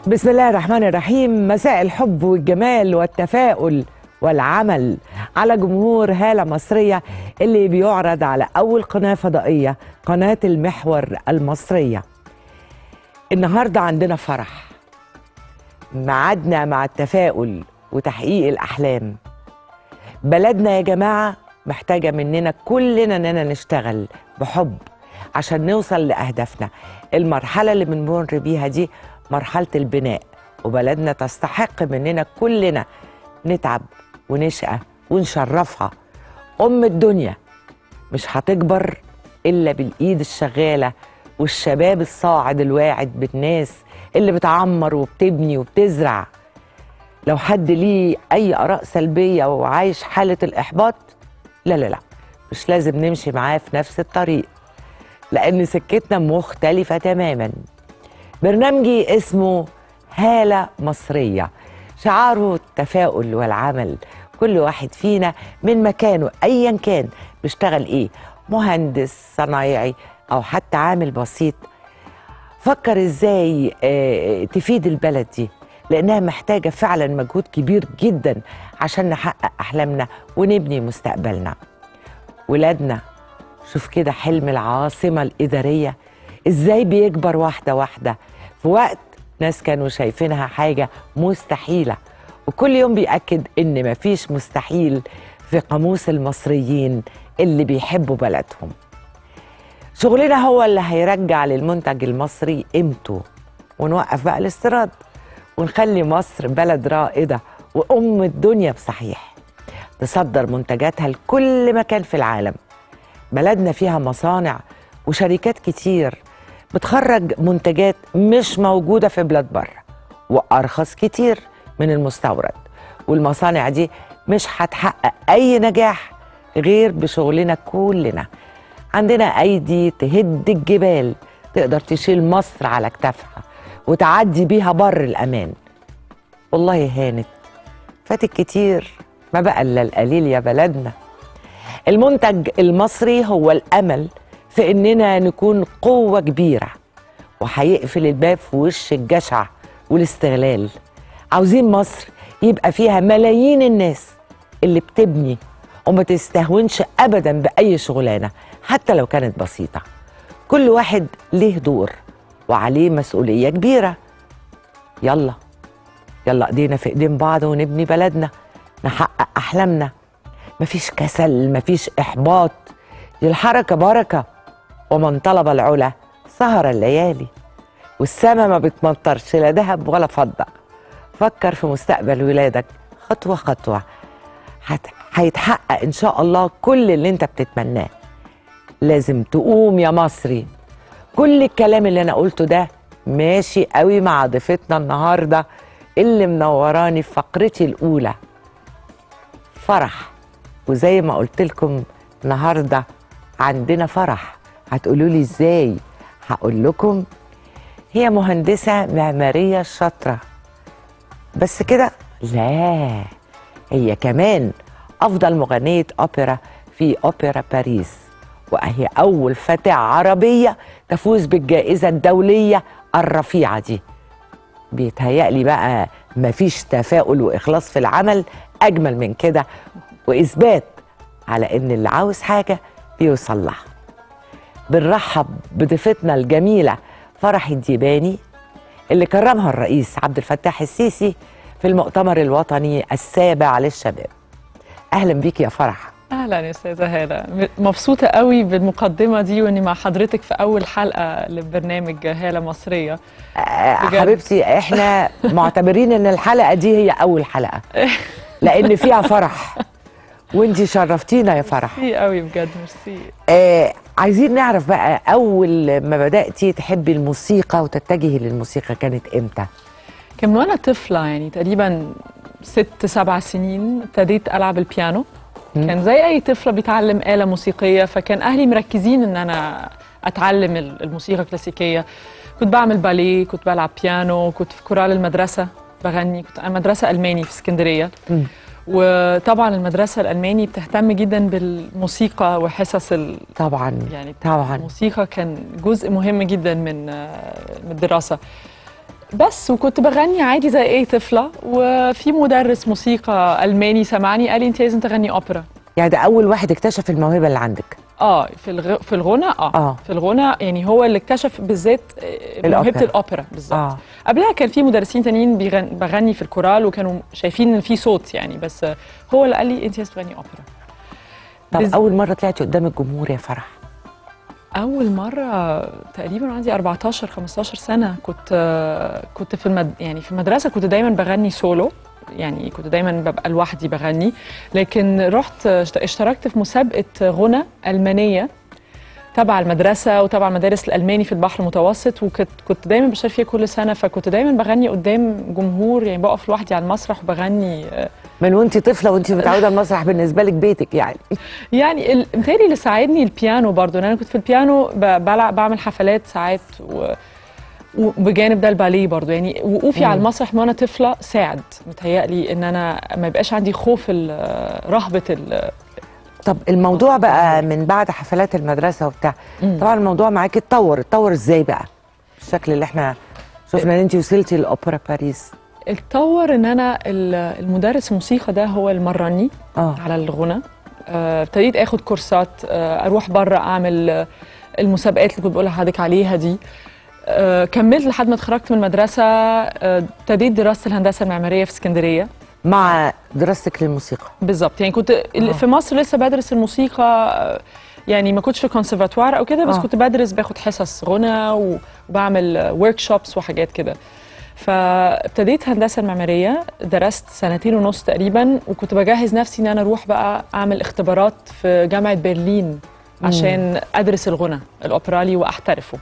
بسم الله الرحمن الرحيم مساء الحب والجمال والتفاؤل والعمل على جمهور هالة مصرية اللي بيعرض على أول قناة فضائية قناة المحور المصرية النهاردة عندنا فرح معادنا مع التفاؤل وتحقيق الأحلام بلدنا يا جماعة محتاجة مننا كلنا إننا نشتغل بحب عشان نوصل لأهدافنا المرحلة اللي بنمر بيها دي مرحلة البناء وبلدنا تستحق مننا كلنا نتعب ونشقى ونشرفها أم الدنيا مش هتكبر إلا بالإيد الشغالة والشباب الصاعد الواعد بالناس اللي بتعمر وبتبني وبتزرع لو حد ليه أي آراء سلبية وعايش حالة الإحباط لا لا لا مش لازم نمشي معاه في نفس الطريق لأن سكتنا مختلفة تماما برنامجي اسمه هالة مصرية شعاره التفاؤل والعمل كل واحد فينا من مكانه أيا كان بيشتغل إيه مهندس صنايعي أو حتى عامل بسيط فكر إزاي آه، تفيد البلد دي لأنها محتاجة فعلا مجهود كبير جدا عشان نحقق أحلامنا ونبني مستقبلنا ولادنا شوف كده حلم العاصمة الإدارية إزاي بيكبر واحدة واحدة في وقت ناس كانوا شايفينها حاجة مستحيلة وكل يوم بيأكد إن مفيش مستحيل في قاموس المصريين اللي بيحبوا بلدهم شغلنا هو اللي هيرجع للمنتج المصري قيمته ونوقف بقى الاستيراد ونخلي مصر بلد رائدة وأم الدنيا بصحيح تصدر منتجاتها لكل مكان في العالم بلدنا فيها مصانع وشركات كتير بتخرج منتجات مش موجودة في بلاد بره وأرخص كتير من المستورد والمصانع دي مش هتحقق أي نجاح غير بشغلنا كلنا عندنا أيدي تهد الجبال تقدر تشيل مصر على كتافها وتعدي بيها بر الأمان والله هانت فاتك كتير ما بقى إلا القليل يا بلدنا المنتج المصري هو الامل في اننا نكون قوه كبيره وهيقفل الباب في وش الجشع والاستغلال عاوزين مصر يبقى فيها ملايين الناس اللي بتبني وما تستهونش ابدا باي شغلانه حتى لو كانت بسيطه كل واحد ليه دور وعليه مسؤوليه كبيره يلا يلا ايدينا في ايدين بعض ونبني بلدنا نحقق احلامنا مفيش كسل مفيش احباط دي الحركه بركه ومن طلب العلا سهر الليالي والسما ما بتمطرش لا ذهب ولا فضه فكر في مستقبل ولادك خطوه خطوه هت- هيتحقق ان شاء الله كل اللي انت بتتمناه لازم تقوم يا مصري كل الكلام اللي انا قلته ده ماشي قوي مع ضيفتنا النهارده اللي منوراني في فقرتي الاولى فرح وزي ما قلت لكم النهارده عندنا فرح هتقولوا لي ازاي هقول لكم هي مهندسه معماريه شاطره بس كده لا هي كمان افضل مغنيه اوبرا في اوبرا باريس وهي اول فتاه عربيه تفوز بالجائزه الدوليه الرفيعه دي بيتهيألي بقى مفيش تفاؤل وإخلاص في العمل أجمل من كده وإثبات على إن اللي عاوز حاجة بيوصل لها بنرحب بضيفتنا الجميلة فرح الديباني اللي كرمها الرئيس عبد الفتاح السيسي في المؤتمر الوطني السابع للشباب أهلا بيك يا فرح اهلا يا استاذه هاله مبسوطه قوي بالمقدمه دي واني مع حضرتك في اول حلقه لبرنامج هاله مصريه آه، بجد. حبيبتي احنا معتبرين ان الحلقة دي هي أول حلقة لأن فيها فرح وانتي شرفتينا يا فرح ميرسي قوي بجد ميرسي آه عايزين نعرف بقى اول ما بداتي تحبي الموسيقى وتتجهي للموسيقى كانت امتى كان من وانا طفله يعني تقريبا ست سبع سنين ابتديت العب البيانو كان زي اي طفله بيتعلم آلة موسيقيه فكان اهلي مركزين ان انا اتعلم ال- الموسيقى الكلاسيكيه كنت بعمل باليه كنت بلعب بيانو كنت في كورال المدرسه بغني كنت أنا مدرسه الماني في اسكندريه مم. وطبعا المدرسه الالماني بتهتم جدا بالموسيقى وحصص ال... طبعا يعني طبعا الموسيقى كان جزء مهم جدا من آه، من الدراسه بس وكنت بغني عادي زي اي طفله وفي مدرس موسيقى الماني سمعني قال لي انت لازم تغني اوبرا يعني ده اول واحد اكتشف الموهبه اللي عندك اه في الغ... في الغنى اه, آه. في الغنى يعني هو اللي اكتشف بالذات آه، موهبه الأوبرا. الاوبرا بالظبط اه قبلها كان في مدرسين تانيين بيغن... بغني في الكورال وكانوا شايفين ان في صوت يعني بس آه، هو اللي قال لي انت لازم تغني اوبرا طب بز- اول مره طلعتي قدام الجمهور يا فرح اول مره تقريبا عندي 14 15 سنه كنت آه، كنت في المد... يعني في المدرسه كنت دايما بغني سولو يعني كنت دايما ببقى لوحدي بغني لكن رحت اشت- اشتركت في مسابقه غنى المانيه تبع المدرسه وتبع المدارس الالماني في البحر المتوسط وكنت كنت دايما بشارك فيها كل سنه فكنت دايما بغني قدام جمهور يعني بقف لوحدي على المسرح وبغني آه، من وانت طفله وانت متعوده المسرح بالنسبه لك بيتك يعني يعني ال- متهيألي اللي ساعدني البيانو برضو لأن انا كنت في البيانو ب- بلعب بعمل حفلات ساعات و وبجانب ده الباليه برضو يعني وقوفي على المسرح من وانا طفله ساعد متهيألي ان انا ما يبقاش عندي خوف ال- رهبه ال- طب الموضوع بقى من بعد حفلات المدرسه وبتاع طبعا الموضوع معاكي اتطور اتطور ازاي بقى بالشكل اللي احنا شفنا ان انت وصلتي لاوبرا باريس اتطور ان انا ال- المدرس الموسيقى ده هو اللي مرني اه على الغنى آه، ابتديت اخد كورسات آه، اروح بره اعمل آه، المسابقات اللي كنت بقول لحضرتك عليها دي آه، كملت لحد ما اتخرجت من المدرسه آه، ابتديت دراسه الهندسه المعماريه في اسكندريه مع دراستك للموسيقى بالظبط يعني كنت ال- في مصر لسه بدرس الموسيقى آه، يعني ما كنتش في كونسرفاتوار او كده بس آه. كنت بدرس باخد حصص غنى و- وبعمل ورك شوبس وحاجات كده فابتديت هندسه المعماريه درست سنتين ونص تقريبا وكنت بجهز نفسي ان انا اروح بقى اعمل اختبارات في جامعه برلين عشان ادرس الغنى الاوبرالي واحترفه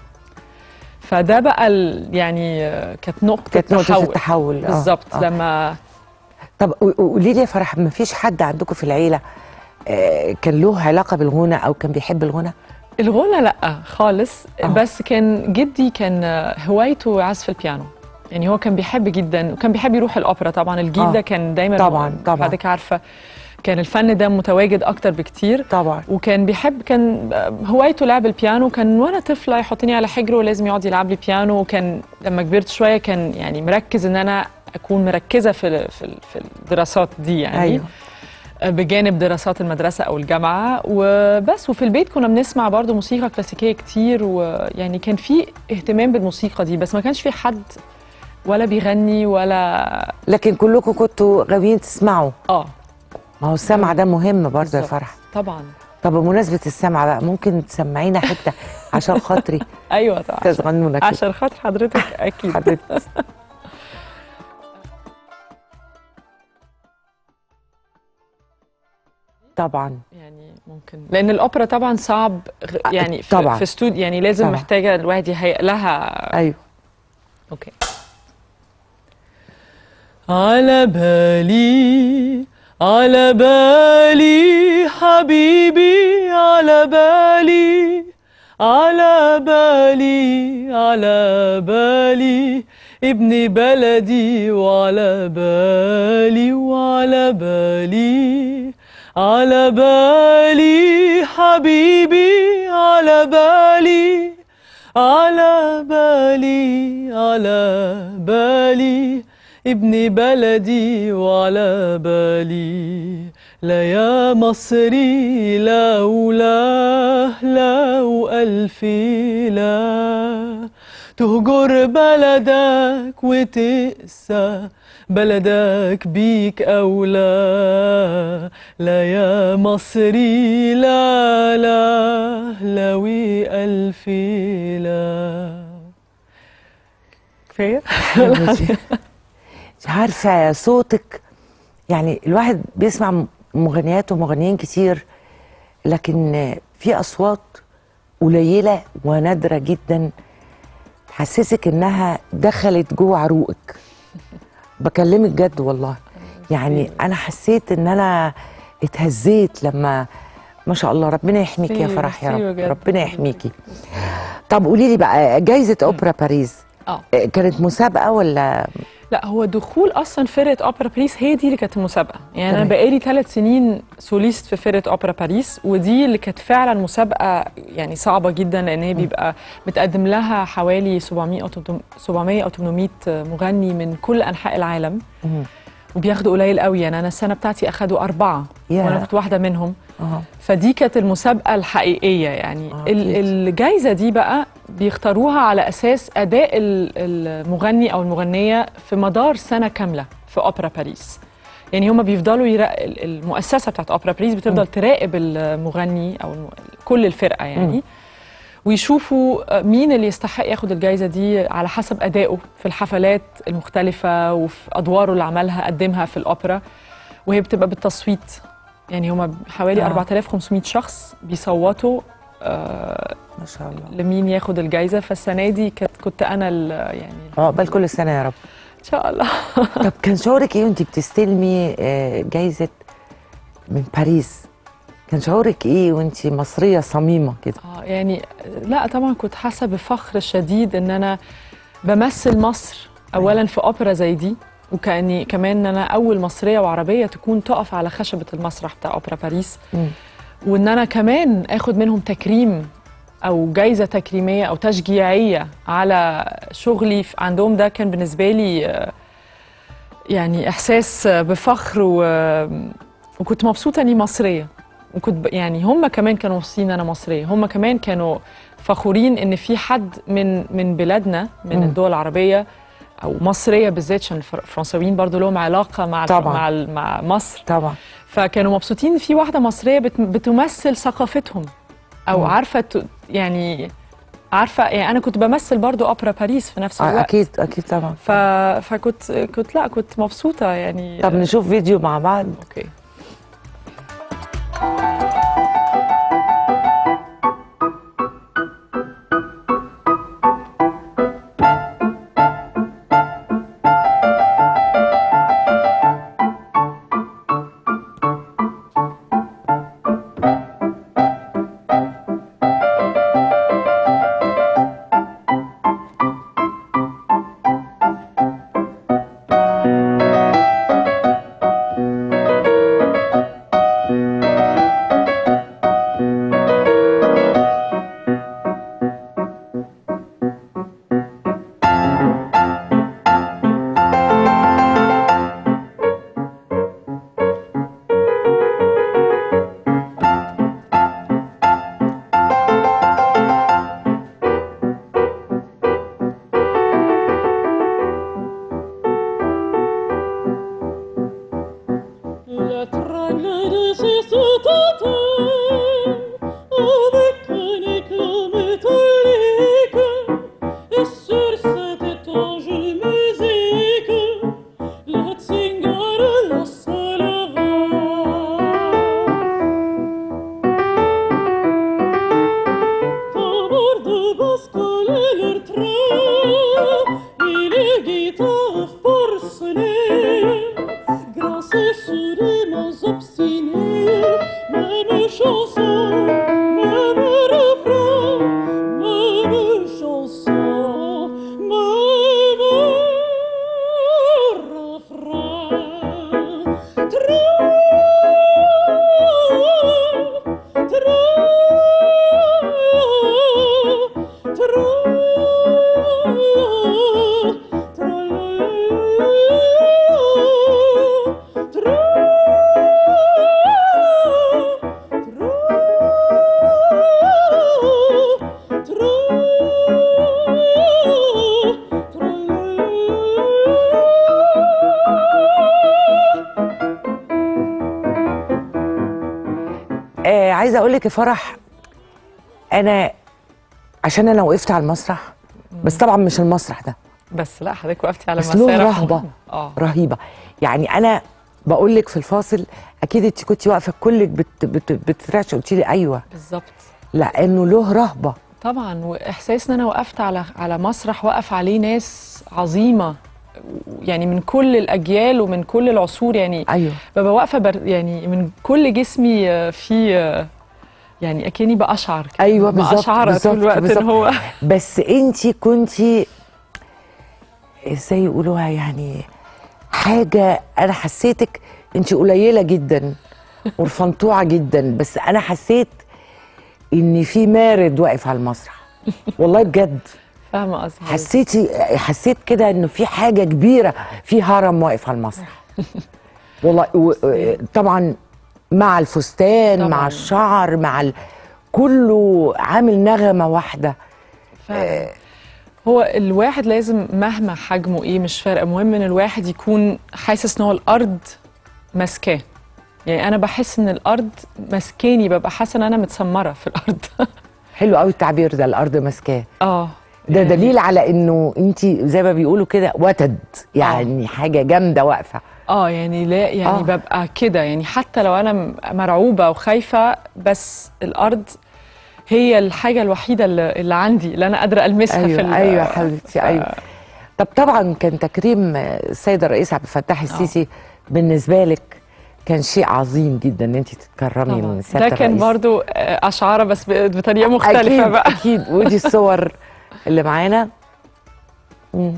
فده بقى ال- يعني آه، كانت نقطه كانت نقطه تحول. التحول آه، بالظبط آه. لما طب قو- قولي لي يا فرح ما فيش حد عندكم في العيله آه، كان له علاقه بالغنى او كان بيحب الغنى الغنى لا خالص آه. بس كان جدي كان هوايته عزف البيانو يعني هو كان بيحب جدا وكان بيحب يروح الاوبرا طبعا الجيل آه. ده كان دايما طبعاً، طبعاً. حضرتك عارفه كان الفن ده متواجد اكتر بكتير طبعا وكان بيحب كان هوايته لعب البيانو كان وانا طفله يحطني على حجره ولازم يقعد يلعب لي بيانو وكان لما كبرت شويه كان يعني مركز ان انا اكون مركزه في ال- في ال- في الدراسات دي يعني ايوه بجانب دراسات المدرسة أو الجامعة وبس وفي البيت كنا بنسمع برضو موسيقى كلاسيكية كتير ويعني كان في اهتمام بالموسيقى دي بس ما كانش في حد ولا بيغني ولا لكن كلكم كنتوا غاويين تسمعوا اه ما هو السمع ده مهم برضه يا بالظبط. فرح طبعا طب بمناسبه السمع بقى ممكن تسمعينا حته عشان خاطري ايوه طبعا تغنونا كده عشان خاطر حضرتك اكيد حبيبتي طبعا يعني ممكن لان الاوبرا طبعا صعب غ- يعني في, طبعاً. في استوديو يعني لازم طبعاً. محتاجه الواحد يهيئ لها ايوه اوكي على بالي على بالي حبيبي على بالي على بالي على بالي ابن بلدي وعلى بالي وعلى بالي على بالي حبيبي على بالي على بالي على بالي ابن بلدي وعلى بالي لا يا مصري لا ولا لا وألف لا تهجر بلدك وتقسى بلدك بيك أولى لا يا مصري لا لا لا وألف لا كفاية؟ مش عارفه صوتك يعني الواحد بيسمع م- مغنيات ومغنيين كتير لكن في اصوات قليله ونادره جدا تحسسك انها دخلت جوه عروقك بكلمك جد والله يعني انا حسيت ان انا اتهزيت لما ما شاء الله ربنا يحميكي يا ميرسي، فرح يا ميرسي رب بجد. ربنا يحميكي طب قولي لي بقى جايزه اوبرا باريس اه كانت مسابقه ولا لا هو دخول اصلا فرقه اوبرا باريس هي دي اللي كانت المسابقه يعني انا تمام. بقالي ثلاث سنين سوليست في فرقه اوبرا باريس ودي اللي كانت فعلا مسابقه يعني صعبه جدا لان هي بيبقى متقدم لها حوالي 700 او 800 700 او 800 مغني من كل انحاء العالم مم. وبياخدوا قليل قوي يعني انا السنه بتاعتي اخدوا اربعه يا. وانا كنت واحده منهم اه فدي كانت المسابقة الحقيقية يعني آه، ال- أكيد. الجايزة دي بقى بيختاروها على أساس أداء ال- المغني أو المغنية في مدار سنة كاملة في أوبرا باريس يعني هما بيفضلوا يرا... ال- المؤسسة بتاعت أوبرا باريس بتفضل تراقب المغني أو الم... كل الفرقة يعني ويشوفوا مين اللي يستحق ياخد الجايزة دي على حسب أدائه في الحفلات المختلفة وفي أدواره اللي عملها قدمها في الأوبرا وهي بتبقى بالتصويت يعني هما حوالي آه. آه. 4500 شخص بيصوتوا آه ما شاء الله لمين ياخد الجايزة فالسنة دي كانت كنت أنا ال- يعني عقبال كل سنه يا رب إن شاء الله طب كان شعورك ايه وانت بتستلمي آه، جايزه من باريس كان شعورك ايه وانت مصريه صميمه كده آه يعني لا طبعا كنت حاسة بفخر شديد إن أنا بمثل مصر أولا في أوبرا زي دي وكأني كمان إن أنا أول مصرية وعربية تكون تقف على خشبة المسرح بتاع أوبرا باريس مم. وان انا كمان اخد منهم تكريم او جايزه تكريميه او تشجيعيه على شغلي في- عندهم ده كان بالنسبه لي آه، يعني احساس آه، بفخر و... وكنت مبسوطه اني مصريه وكنت ب... يعني هم كمان كانوا مبسوطين ان انا مصريه هم كمان كانوا فخورين ان في حد من من بلادنا من مم. الدول العربيه او مصريه بالذات عشان الفر- الفرنساويين برضو لهم علاقه مع الف- طبعاً. مع ال- مع مصر طبعا فكانوا مبسوطين إن في واحده مصريه بت- بتمثل ثقافتهم او مم. عارفه ت- يعني عارفه يعني انا كنت بمثل برضو اوبرا باريس في نفس آه، الوقت اكيد اكيد طبعا ف... فكنت كنت لا كنت مبسوطه يعني طب نشوف فيديو مع بعض اوكي La traîne de ses sous-tenteurs avec un éclat métallique et sur cette étrange musique la zingare la Tambour de bascule leur train et les guitares forcenées Grâce sur des mains obstinées Même chanson, même refrain Même chanson, même refrain Trop, trop, آه عايزه اقول لك يا فرح انا عشان انا وقفت على المسرح بس طبعا مش المسرح ده بس لا حضرتك وقفتي على بس له مسارح رهبه مهمة. اه رهيبه يعني انا بقول لك في الفاصل اكيد انت كنت واقفه كلك بت بت بترعش قلت لي ايوه بالظبط لانه له رهبه طبعا واحساس ان انا وقفت على على مسرح وقف عليه ناس عظيمه يعني من كل الاجيال ومن كل العصور يعني ايوه ببقى واقفه بر يعني من كل جسمي آه، في آه، يعني اكني باشعر كده. أيوة، بالظبط، باشعر طول بالظبط، الوقت بالظبط. ان هو بس انت كنت ازاي يقولوها يعني حاجه انا حسيتك انت قليله جدا ورفنطوعه جدا بس انا حسيت ان في مارد واقف على المسرح والله بجد فاهمه قصدي حسيتي حسيت كده انه في حاجه كبيره في هرم واقف على المسرح والله و... طبعا مع الفستان طبعاً. مع الشعر مع ال... كله عامل نغمه واحده فعلا. هو الواحد لازم مهما حجمه ايه مش فارقه مهم ان الواحد يكون حاسس ان هو الارض ماسكاه يعني انا بحس ان الارض ماسكاني ببقى حاسه ان انا متسمره في الارض حلو قوي التعبير ده الارض ماسكاه اه ده يعني دليل على انه انت زي ما بيقولوا كده وتد يعني حاجه جامده واقفه اه يعني لا يعني آه. آه. ببقى كده يعني حتى لو انا م- مرعوبه وخايفه بس الارض هي الحاجه الوحيده اللي, اللي عندي اللي انا قادره المسها في ايوه ال- ايوه يا حبيبتي ايوه طب طبعا كان تكريم السيد الرئيس عبد الفتاح السيسي بالنسبه لك كان شيء عظيم جدا ان انت تتكرمي طبعاً. من سياده ده كان الرئيس. برضو آه، اشعاره بس ب- بطريقه مختلفه اكيد بقى اكيد ودي الصور اللي معانا مم.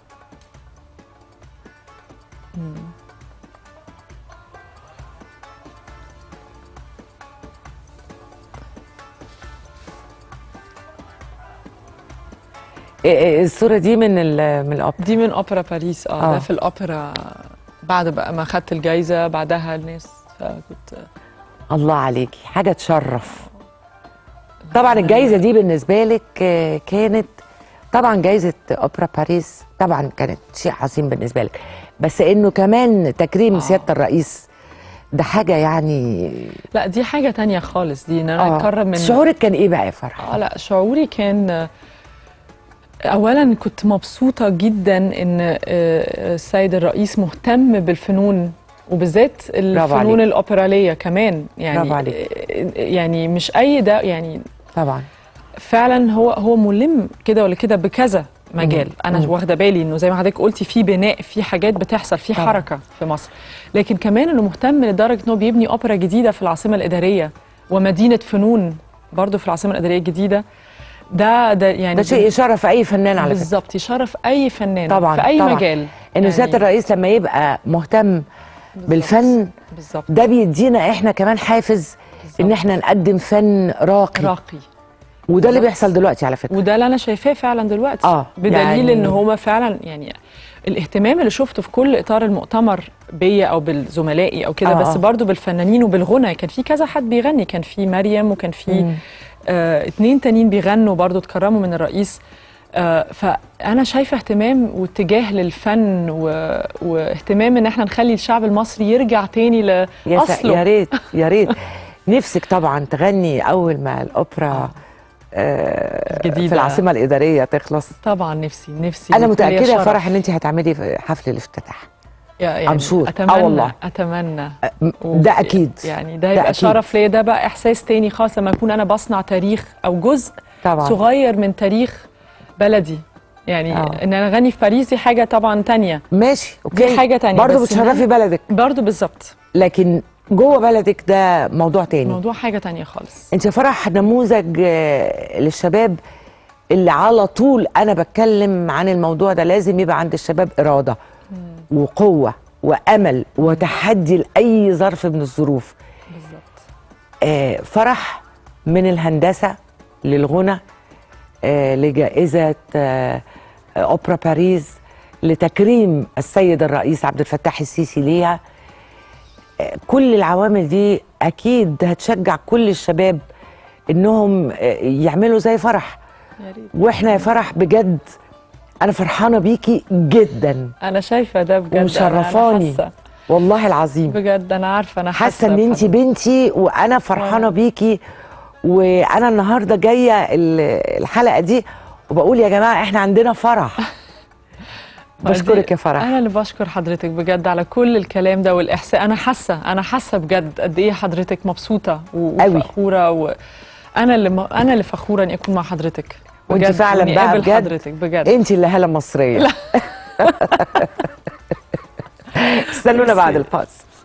إيه إيه الصورة دي من ال- من الأوبرا دي من اوبرا باريس اه, آه. ده في الاوبرا بعد بقى ما خدت الجايزه بعدها الناس فكنت الله عليكي حاجة تشرف طبعا الجايزة دي بالنسبة لك آه، كانت طبعا جايزة أوبرا باريس طبعا كانت شيء عظيم بالنسبة لك بس إنه كمان تكريم آه. سيادة الرئيس ده حاجة يعني لا دي حاجه تانية خالص دي ان انا اتكرم من شعورك كان إيه بقى يا فرح؟ اه لا شعوري كان اولا كنت مبسوطه جدا ان آه، السيد الرئيس مهتم بالفنون وبالذات الفنون عليك. الاوبراليه كمان يعني برافو عليك. آه، يعني مش اي ده يعني طبعا فعلا هو هو ملم كده ولا كده بكذا مجال انا مم. واخده بالي انه زي ما حضرتك قلتي في بناء في حاجات بتحصل في طبعا. حركه في مصر لكن كمان انه مهتم لدرجه انه بيبني اوبرا جديده في العاصمه الاداريه ومدينه فنون برضه في العاصمه الاداريه الجديده ده ده يعني ده شيء يشرف أي فنان على فكرة بالظبط يشرف اي فنان طبعا في اي طبعا. مجال إنه يعني سيادة الرئيس لما يبقى مهتم بالفن بالظبط ده بيدينا إحنا كمان حافز إن بالظبط. إحنا نقدم فن راقي راقي وده اللي بالظبط. بيحصل دلوقتي على فكرة وده اللي انا شايفاه فعلا دلوقتي آه، بدليل يعني- ان هو فعلا يعني الاهتمام اللي شفته في كل اطار المؤتمر بيا او بالزملائي او كده آه، بس آه. برضو بالفنانين وبالغنى كان في كذا حد بيغني كان في مريم وكان في آه اتنين تانيين بيغنوا برضو اتكرموا من الرئيس آه فانا شايفه اهتمام واتجاه للفن و... واهتمام ان احنا نخلي الشعب المصري يرجع تاني يا, س... يا لاصله ريت يا ريت نفسك طبعا تغني اول ما الاوبرا آه الجديدة. في العاصمه الاداريه تخلص طبعا نفسي نفسي انا وكان ليا متاكده يا شرف. فرح ان انت هتعملي في حفل الافتتاح يا- يعني I'm sure. آه اتمنى والله. اتمنى م- و- ده اكيد يعني ده يبقى أكيد. شرف ليا ده بقى احساس تاني خاص لما اكون انا بصنع تاريخ او جزء طبعا صغير من تاريخ بلدي يعني آه. ان انا اغني في باريس دي حاجه طبعا تانية ماشي اوكي حاجة تانية، برضه بس بتشرفي إن- بلدك برضو بالظبط لكن جوه بلدك ده موضوع تاني موضوع حاجه تانية خالص انت يا فرح نموذج آه، للشباب اللي على طول انا بتكلم عن الموضوع ده لازم يبقى عند الشباب اراده وقوه وامل وتحدي لاي ظرف من الظروف بالظبط آه، فرح من الهندسه للغنى آه، لجائزه آه، آه، اوبرا باريس لتكريم السيد الرئيس عبد الفتاح السيسي ليها آه، كل العوامل دي اكيد هتشجع كل الشباب انهم آه، يعملوا زي فرح يا ريت واحنا يا فرح بجد انا فرحانه بيكي جدا انا شايفه ده بجد أنا- أنا ومشرفاني حاسة. والله العظيم بجد انا عارفه انا حاسه ان انت بحضرتك. بنتي وانا فرحانه آه. بيكي وانا النهارده جايه ال- الحلقه دي وبقول يا جماعه احنا عندنا فرح بشكرك يا فرح انا اللي بشكر حضرتك بجد على كل الكلام ده والاحساس انا حاسه انا حاسه بجد قد ايه حضرتك مبسوطه و- أوي. وفخوره وانا اللي م... انا اللي فخوره اني اكون مع حضرتك وانت بجد، فعلا وإني بقى أقابل بجد حضرتك بجد انت اللي هاله مصريه استنونا بعد الفاصل